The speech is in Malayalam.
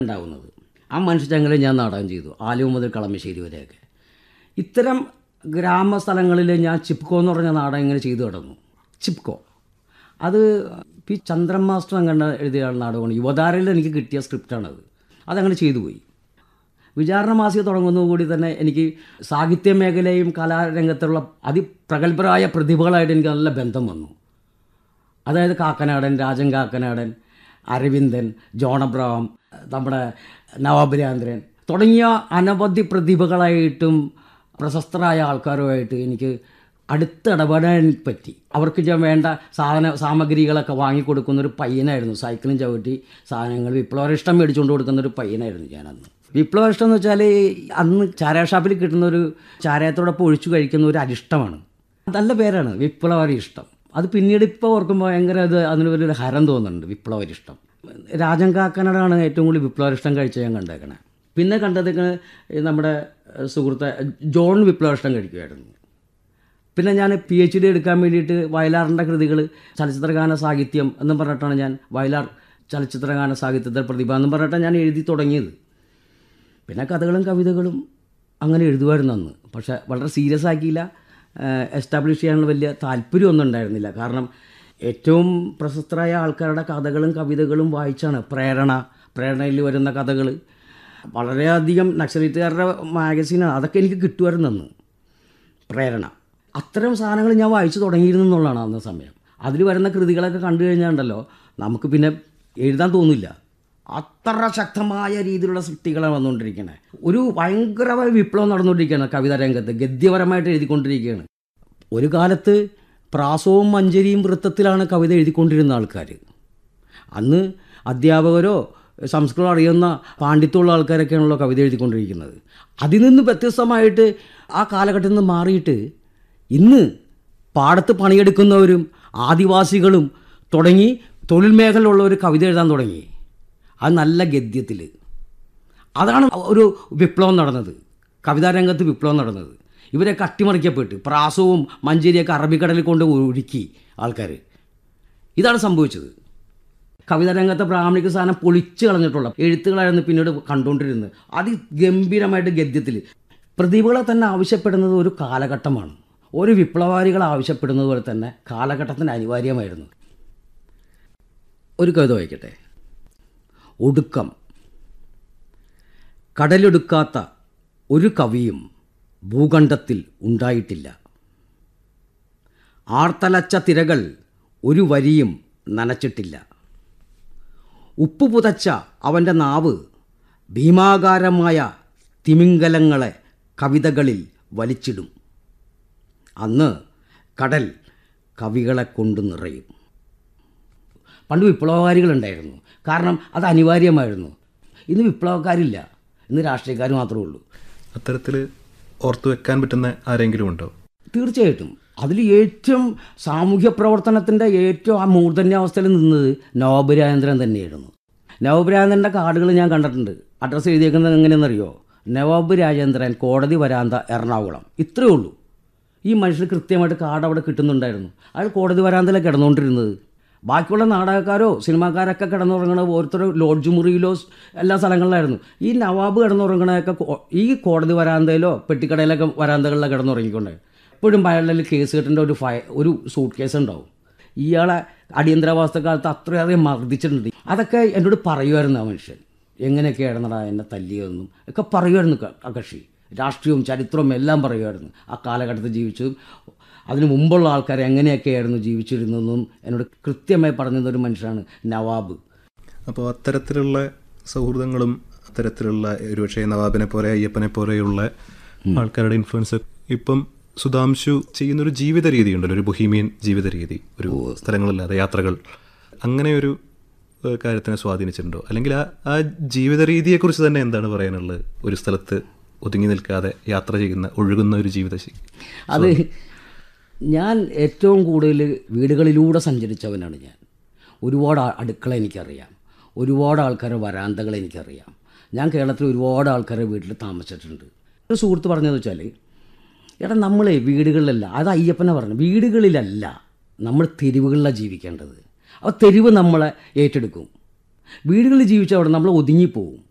ഉണ്ടാവുന്നത് ആ മനുഷ്യച്ചങ്ങല ഞാൻ നാടകം ചെയ്തു ആലുവ മുതൽ കളമശ്ശേരി വരെയൊക്കെ ഇത്തരം ഗ്രാമസ്ഥലങ്ങളിൽ ഞാൻ ചിപ്കോ എന്ന് പറഞ്ഞ നാടകം ഇങ്ങനെ ചെയ്തു കിടന്നു ചിപ്കോ അത് പി ചന്ദ്രൻ മാസ്റ്റർ അങ്ങനെ എഴുതിയ നാടകമാണ് യുവതാരയിൽ എനിക്ക് കിട്ടിയ സ്ക്രിപ്റ്റാണത് അതങ്ങനെ ചെയ്തു പോയി വിചാരണ മാസിക തുടങ്ങുന്നതുകൂടി തന്നെ എനിക്ക് സാഹിത്യ മേഖലയും കലാരംഗത്തുള്ള അതിപ്രഗത്ഭരായ പ്രതിഭകളായിട്ട് എനിക്ക് നല്ല ബന്ധം വന്നു അതായത് കാക്കനാടൻ രാജൻ കാക്കനാടൻ അരവിന്ദൻ ജോൺ അബ്രഹാം നമ്മുടെ നവാബുരാന്ദ്രൻ തുടങ്ങിയ അനവധി പ്രതിഭകളായിട്ടും പ്രശസ്തരായ ആൾക്കാരുമായിട്ട് എനിക്ക് അടുത്തിടപെടാൻ പറ്റി അവർക്ക് ഞാൻ വേണ്ട സാധന സാമഗ്രികളൊക്കെ വാങ്ങിക്കൊടുക്കുന്ന ഒരു പയ്യനായിരുന്നു സൈക്കിളും ചവിട്ടി സാധനങ്ങൾ വിപ്ലവരിഷ്ടം മേടിച്ചുകൊണ്ട് കൊടുക്കുന്ന ഒരു പയ്യനായിരുന്നു ഞാനന്ന് വിപ്ലവരിഷ്ടം എന്ന് വെച്ചാൽ അന്ന് ചാരാ ഷാപ്പിൽ കിട്ടുന്ന ഒരു ചാരായത്തോടൊപ്പം ഒഴിച്ചു കഴിക്കുന്ന ഒരു അരിഷ്ടമാണ് നല്ല പേരാണ് വിപ്ലവരിഷ്ടം അത് പിന്നീട് ഇപ്പോൾ ഓർക്കുമ്പോൾ ഭയങ്കര അത് അതിന് വലിയൊരു ഹരം തോന്നുന്നുണ്ട് വിപ്ലവരിഷ്ടം രാജൻ കാക്കനടാണ് ഏറ്റവും കൂടുതൽ വിപ്ലവരിഷ്ടം കഴിച്ച ഞാൻ കണ്ടേക്കണേ പിന്നെ കണ്ടതൊക്കെ നമ്മുടെ സുഹൃത്ത് ജോൺ വിപ്ലവരിഷ്ടം കഴിക്കുമായിരുന്നു പിന്നെ ഞാൻ പി എച്ച് ഡി എടുക്കാൻ വേണ്ടിയിട്ട് വയലാറിൻ്റെ കൃതികൾ ചലച്ചിത്രഗാന സാഹിത്യം എന്നും പറഞ്ഞിട്ടാണ് ഞാൻ വയലാർ ചലച്ചിത്രഗാന സാഹിത്യത്തിൽ പ്രതിഭ എന്നും പറഞ്ഞിട്ടാണ് ഞാൻ എഴുതി തുടങ്ങിയത് പിന്നെ കഥകളും കവിതകളും അങ്ങനെ എഴുതുമായിരുന്നു അന്ന് പക്ഷേ വളരെ സീരിയസ് ആക്കിയില്ല എസ്റ്റാബ്ലിഷ് ചെയ്യാനുള്ള വലിയ താല്പര്യമൊന്നും ഉണ്ടായിരുന്നില്ല കാരണം ഏറ്റവും പ്രശസ്തരായ ആൾക്കാരുടെ കഥകളും കവിതകളും വായിച്ചാണ് പ്രേരണ പ്രേരണയിൽ വരുന്ന കഥകൾ വളരെയധികം നക്സലിറ്റുകാരുടെ മാഗസീനാണ് അതൊക്കെ എനിക്ക് കിട്ടുമായിരുന്നു അന്ന് പ്രേരണ അത്തരം സാധനങ്ങൾ ഞാൻ വായിച്ചു തുടങ്ങിയിരുന്നു എന്നുള്ളതാണ് അന്ന് സമയം അതിൽ വരുന്ന കൃതികളൊക്കെ കണ്ടു കഴിഞ്ഞാണ്ടല്ലോ നമുക്ക് പിന്നെ എഴുതാൻ തോന്നില്ല അത്ര ശക്തമായ രീതിയിലുള്ള സൃഷ്ടികളാണ് വന്നുകൊണ്ടിരിക്കുന്നത് ഒരു ഭയങ്കരമായ വിപ്ലവം നടന്നുകൊണ്ടിരിക്കുകയാണ് കവിതാ രംഗത്ത് ഗദ്യപരമായിട്ട് എഴുതിക്കൊണ്ടിരിക്കുകയാണ് ഒരു കാലത്ത് പ്രാസവും മഞ്ചരിയും വൃത്തത്തിലാണ് കവിത എഴുതിക്കൊണ്ടിരുന്ന ആൾക്കാർ അന്ന് അധ്യാപകരോ സംസ്കൃതം അറിയുന്ന പാണ്ഡിത്യമുള്ള ആൾക്കാരൊക്കെയാണല്ലോ കവിത എഴുതിക്കൊണ്ടിരിക്കുന്നത് അതിൽ നിന്ന് വ്യത്യസ്തമായിട്ട് ആ കാലഘട്ടത്തിൽ നിന്ന് മാറിയിട്ട് ഇന്ന് പാടത്ത് പണിയെടുക്കുന്നവരും ആദിവാസികളും തുടങ്ങി തൊഴിൽ മേഖലയിലുള്ളവർ കവിത എഴുതാൻ തുടങ്ങി അത് നല്ല ഗദ്യത്തിൽ അതാണ് ഒരു വിപ്ലവം നടന്നത് കവിതാരംഗത്ത് വിപ്ലവം നടന്നത് ഇവരൊക്കെ അട്ടിമറിക്കപ്പെട്ട് പ്രാസവും മഞ്ചേരിയൊക്കെ അറബിക്കടലിൽ കൊണ്ട് ഒഴുക്കി ആൾക്കാർ ഇതാണ് സംഭവിച്ചത് കവിതാരംഗത്തെ ബ്രാഹ്മണിക സാധനം പൊളിച്ചു കളഞ്ഞിട്ടുള്ള എഴുത്തുകളായിരുന്നു പിന്നീട് കണ്ടുകൊണ്ടിരുന്നത് അതിഗംഭീരമായിട്ട് ഗദ്യത്തിൽ പ്രതിഭകളെ തന്നെ ആവശ്യപ്പെടുന്നത് ഒരു കാലഘട്ടമാണ് ഒരു വിപ്ലവകാരികൾ ആവശ്യപ്പെടുന്നത് പോലെ തന്നെ കാലഘട്ടത്തിന് അനിവാര്യമായിരുന്നു ഒരു കവിത വായിക്കട്ടെ ഒടുക്കം കടലെടുക്കാത്ത ഒരു കവിയും ഭൂഖണ്ഡത്തിൽ ഉണ്ടായിട്ടില്ല ആർത്തലച്ച തിരകൾ ഒരു വരിയും നനച്ചിട്ടില്ല ഉപ്പ് പുതച്ച അവൻ്റെ നാവ് ഭീമാകാരമായ തിമിംഗലങ്ങളെ കവിതകളിൽ വലിച്ചിടും അന്ന് കടൽ കവികളെ കൊണ്ട് നിറയും പണ്ട് വിപ്ലവകാരികളുണ്ടായിരുന്നു കാരണം അത് അനിവാര്യമായിരുന്നു ഇന്ന് വിപ്ലവക്കാരില്ല ഇന്ന് രാഷ്ട്രീയക്കാർ മാത്രമേ ഉള്ളൂ അത്തരത്തിൽ ഓർത്തു വെക്കാൻ പറ്റുന്ന ആരെങ്കിലും ഉണ്ടോ തീർച്ചയായിട്ടും അതിൽ ഏറ്റവും സാമൂഹ്യ പ്രവർത്തനത്തിൻ്റെ ഏറ്റവും ആ മൂർധന്യാവസ്ഥയിൽ നിന്നത് നവാബ് രാജേന്ദ്രൻ തന്നെയായിരുന്നു നവാബ് രാജേന്ദ്രൻ്റെ കാർഡുകൾ ഞാൻ കണ്ടിട്ടുണ്ട് അഡ്രസ്സ് എഴുതിയേക്കുന്നത് എങ്ങനെയെന്നറിയോ നവാബ് രാജേന്ദ്രൻ കോടതി വരാന്ത എറണാകുളം ഇത്രയേ ഉള്ളൂ ഈ മനുഷ്യന് കൃത്യമായിട്ട് കാർഡ് അവിടെ കിട്ടുന്നുണ്ടായിരുന്നു അയാൾ കോടതി വരാന്തയിലാണ് കിടന്നുകൊണ്ടിരുന്നത് ബാക്കിയുള്ള നാടകക്കാരോ സിനിമാക്കാരൊക്കെ കിടന്നുറങ്ങണ ഓരോരുത്തർ ലോഡ്ജ് മുറിയിലോ സ് എല്ലാ സ്ഥലങ്ങളിലായിരുന്നു ഈ നവാബ് കിടന്നുറങ്ങണതൊക്കെ കോ- ഈ കോടതി വരാന്തയിലോ പെട്ടിക്കടയിലൊക്കെ വരാന്തകളിലൊക്കെ കിടന്നുറങ്ങിക്കൊണ്ട് എപ്പോഴും അയാളുടെ കേസ് കെട്ടേണ്ട ഒരു ഫയ ഒരു സൂട്ട് കേസ് ഉണ്ടാവും ഇയാളെ അടിയന്തരാവസ്ഥ കാലത്ത് അത്രയധികം മർദ്ദിച്ചിട്ടുണ്ട് അതൊക്കെ എന്നോട് പറയുമായിരുന്നു ആ മനുഷ്യൻ എങ്ങനെയൊക്കെയായിരുന്നടാ എന്നെ തല്ലിയതെന്നും ഒക്കെ പറയുമായിരുന്നു ക- ആ കക്ഷി രാഷ്ട്രീയവും ചരിത്രവും എല്ലാം പറയുമായിരുന്നു ആ കാലഘട്ടത്തിൽ ജീവിച്ചതും അതിനു മുമ്പുള്ള ആൾക്കാർ എങ്ങനെയൊക്കെയായിരുന്നു ജീവിച്ചിരുന്നതെന്നും എന്നോട് കൃത്യമായി പറഞ്ഞിരുന്ന ഒരു മനുഷ്യനാണ് നവാബ് അപ്പോൾ അത്തരത്തിലുള്ള സൗഹൃദങ്ങളും അത്തരത്തിലുള്ള ഒരുപക്ഷെ നവാബിനെ പോലെ അയ്യപ്പനെ പോലെയുള്ള ആൾക്കാരുടെ ഇൻഫ്ലുവൻസ് ഇപ്പം സുധാംശു ചെയ്യുന്നൊരു ജീവിത രീതി ഉണ്ടല്ലോ ഒരു ബൊഹീമിയൻ ജീവിത രീതി ഒരു സ്ഥലങ്ങളില്ലാതെ യാത്രകൾ അങ്ങനെ ഒരു ഏഹ്, കാര്യത്തിനെ സ്വാധീനിച്ചിട്ടുണ്ടോ അല്ലെങ്കിൽ ആ ആ ജീവിത രീതിയെക്കുറിച്ച് തന്നെ എന്താണ് പറയാനുള്ളത് ഒരു സ്ഥലത്ത് ഒതുങ്ങി നിൽക്കാതെ യാത്ര ചെയ്യുന്ന ഒഴുകുന്ന ഒരു ജീവിത ശൈലി അത് ഞാൻ ഏറ്റവും കൂടുതൽ വീടുകളിലൂടെ സഞ്ചരിച്ചവനാണ് ഞാൻ ഒരുപാട് ആ- അടുക്കള എനിക്കറിയാം ഒരുപാട് ആൾക്കാരുടെ വരാന്തകൾ എനിക്കറിയാം ഞാൻ കേരളത്തിൽ ഒരുപാട് ആൾക്കാരുടെ വീട്ടിൽ താമസിച്ചിട്ടുണ്ട് ഒരു സുഹൃത്ത് പറഞ്ഞതെന്ന് വെച്ചാൽ എടാ നമ്മളെ വീടുകളിലല്ല അത് അയ്യപ്പനെ പറഞ്ഞു വീടുകളിലല്ല നമ്മൾ തെരുവുകളിലാണ് ജീവിക്കേണ്ടത് അപ്പോൾ തെരുവ് നമ്മളെ ഏറ്റെടുക്കും വീടുകളിൽ ജീവിച്ച അവിടെ നമ്മൾ ഒതുങ്ങിപ്പോവും